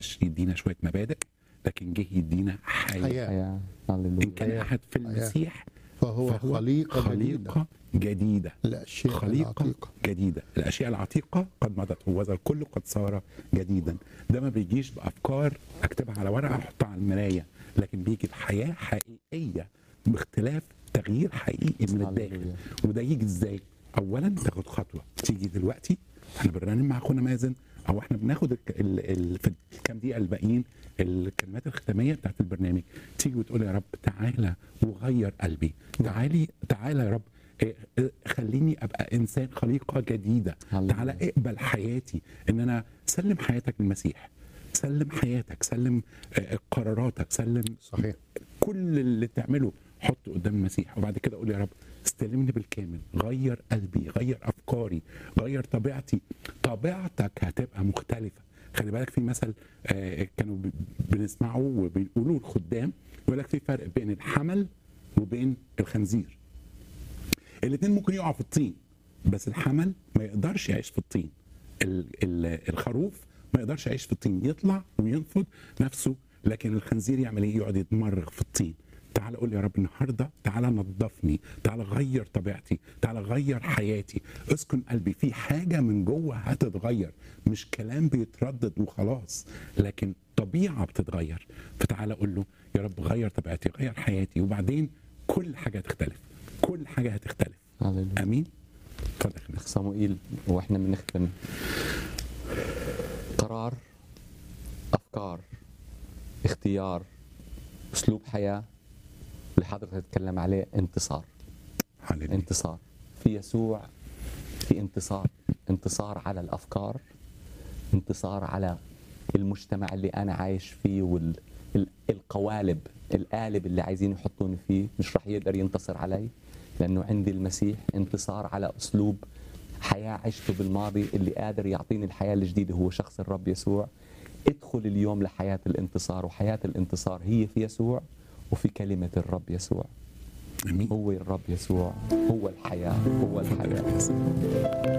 يدينا شويه مبادئ لكن جه يدينا حياه حياة حياة هللويا ان كان حياة. احد في المسيح فهو, فهو خليقة, خليقه جديده الأشياء خليقة العتيقة جديدة الأشياء العتيقة قد مضت وذا الكل قد صار جديدا ده ما بيجيش بأفكار أكتبها على ورقة أحطها على المراية لكن بيجي بحياة حقيقية باختلاف تغيير حقيقي من الداخل هللويا. وده يجي ازاي اولا تاخد خطوه تيجي دلوقتي احنا بنرنم مع اخونا مازن او احنا بناخد الك- ال... ال... في الكام دقيقه الباقيين الكلمات الختاميه بتاعت البرنامج تيجي وتقول يا رب تعالى وغير قلبي تعالي تعالى يا رب إيه، إيه، خليني ابقى انسان خليقه جديده هللويا. تعالى اقبل حياتي ان انا سلم حياتك للمسيح سلم حياتك سلم آه، قراراتك سلم صحيح كل اللي تعمله حطه قدام المسيح وبعد كده اقول يا رب استلمني بالكامل غير قلبي غير افكاري غير طبيعتي طبيعتك هتبقى مختلفه خلي بالك في مثل آه، كانوا ب- بنسمعه وبيقولوا الخدام يقول لك في فرق بين الحمل وبين الخنزير الاثنين ممكن يقعوا في الطين بس الحمل ما يقدرش يعيش في الطين ال- ال- الخروف ما يقدرش يعيش في الطين يطلع وينفض نفسه لكن الخنزير يعمل ايه يقعد يتمرغ في الطين تعال قول يا رب النهارده تعال نظفني تعال غير طبيعتي تعال غير حياتي اسكن قلبي في حاجه من جوه هتتغير مش كلام بيتردد وخلاص لكن طبيعه بتتغير فتعال اقول له يا رب غير طبيعتي غير حياتي وبعدين كل حاجه هتختلف كل حاجه هتختلف هللويا امين اتفضل يا اخ خميس صموئيل واحنا بنختم قرار افكار اختيار اسلوب حياه اللي حضرتك تتكلم عليه انتصار هللويا انتصار في يسوع في انتصار انتصار على الافكار انتصار على المجتمع اللي انا عايش فيه والقوالب القالب اللي عايزين يحطوني فيه مش رح يقدر ينتصر علي لانه عندي المسيح انتصار على اسلوب حياه عشته بالماضي اللي قادر يعطيني الحياه الجديده هو شخص الرب يسوع ادخل اليوم لحياه الانتصار وحياه الانتصار هي في يسوع وفي كلمه الرب يسوع امين هو الرب يسوع هو الحياة هو اتفضل يا الحياة خميس